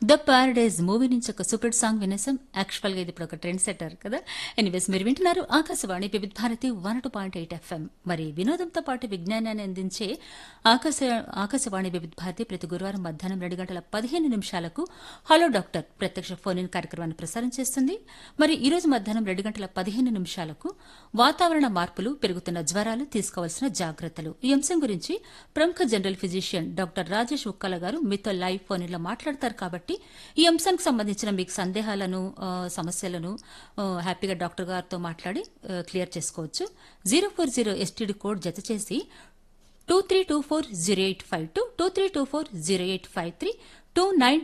the paradise movie నుంచి ఒక super song వినేసాం actual గా ఇది ఇప్పుడు ఒక ట్రెండ్ సెట్టర్ కదా ఎనీవేస్ మీరు వింటున్నారు Akashvani Vividh Bharati one two point eight FM మరి వినోదంతో పాటు విజ్ఞానాన్ని అందించే ఆకాశ ఆకాశవాణి వివిధ భారతి ప్రతి గురువారం మధ్యాహ్నం రెండు గంటల పదిహేను నిమిషాలకు హలో డాక్టర్ ప్రత్యక్ష ఫోన్ ఇన్ కార్యక్రమాన్ని ప్రసారం చేస్తుంది మరి ఈ రోజు మధ్యాహ్నం రెండు గంటల పదిహేను నిమిషాలకు వాతావరణ మార్పులు పెరుగుతున్న జ్వరాలు తీసుకోవాల్సిన జాగ్రత్తలు ఈ అంశం గురించి ప్రముఖ general physician doctor Rajesh Ukkala garu మీతో లైవ్ ఫోన్ లో మాట్లాడతారు కాబట్టి ఈ అంశానికి సంబంధించిన మీకు సందేహాలను ఆ, సమస్యలను ఆ, హ్యాపీగా డాక్టర్ గారితో మాట్లాడి ఆ, క్లియర్ చేసుకోవచ్చు zero four zero STD code జత చేసి two three two four zero eight five two two three two four zero eight five three two nine